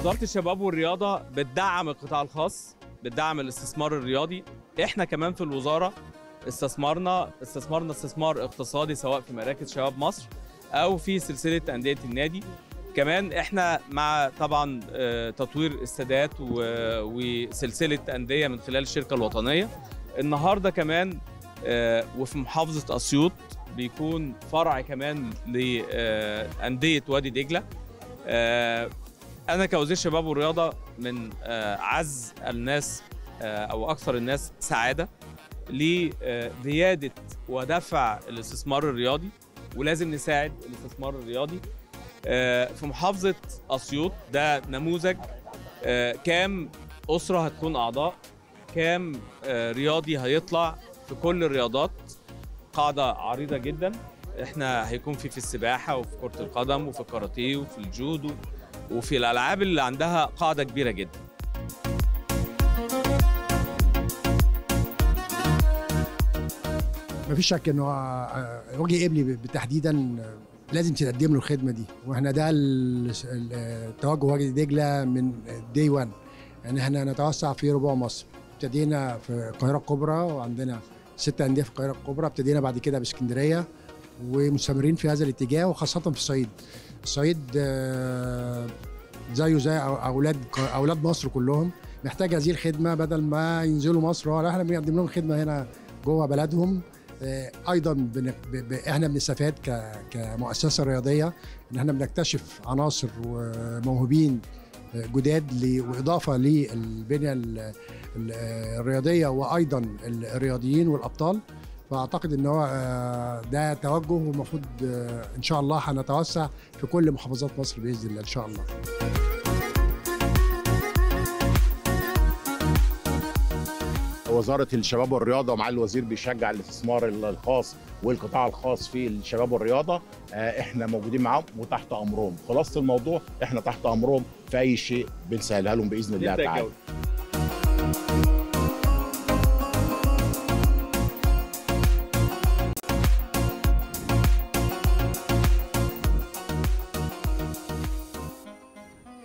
وزاره الشباب والرياضه بتدعم القطاع الخاص بتدعم الاستثمار الرياضي احنا كمان في الوزاره استثمرنا استثمرنا استثمار اقتصادي سواء في مراكز شباب مصر او في سلسله انديه النادي كمان احنا مع طبعا آه، تطوير السادات و- وسلسله انديه من خلال الشركه الوطنيه النهارده كمان آه، وفي محافظه اسيوط بيكون فرع كمان لانديه وادي دجله آه، انا كوزير شباب والرياضه من آه، اعز الناس آه، او اكثر الناس سعاده لزياده ودفع الاستثمار الرياضي ولازم نساعد الاستثمار الرياضي آه، في محافظه اسيوط ده نموذج آه، كام اسره هتكون اعضاء كام آه، رياضي هيطلع في كل الرياضات قاعده عريضه جدا احنا هيكون في في السباحه وفي كره القدم وفي الكاراتيه وفي الجودو وفي الالعاب اللي عندها قاعده كبيره جدا مفيش شك انه آه، وجه ابني تحديدا لازم تقدم له الخدمه دي واحنا ده ال- ال- التوجه وادي دجله من دي 1 يعني احنا نتوسع في ربوع مصر ابتدينا في القاهره الكبرى وعندنا ست انديه في القاهره الكبرى ابتدينا بعد كده باسكندريه ومستمرين في هذا الاتجاه وخاصه في الصعيد الصعيد آه، زيه زي أو- اولاد اولاد مصر كلهم محتاج هذه الخدمه بدل ما ينزلوا مصر ولا احنا بنقدم لهم خدمه هنا جوه بلدهم آه، ايضا بن... ب... ب... احنا بنستفاد ك... كمؤسسه رياضيه ان احنا بنكتشف عناصر وموهوبين آه، جداد ل... واضافه للبنيه ال... ال- آه، الرياضيه وايضا الرياضيين والابطال فاعتقد ان هو آه، ده توجه والمفروض آه، ان شاء الله هنتوسع في كل محافظات مصر باذن الله ان شاء الله وزاره الشباب والرياضه ومع الوزير بيشجع الاستثمار الخاص والقطاع الخاص في الشباب والرياضه آه، احنا موجودين معاهم وتحت امرهم خلاصه الموضوع احنا تحت امرهم في اي شيء بنسهلها لهم باذن الله نبدأ تعالى الجولة.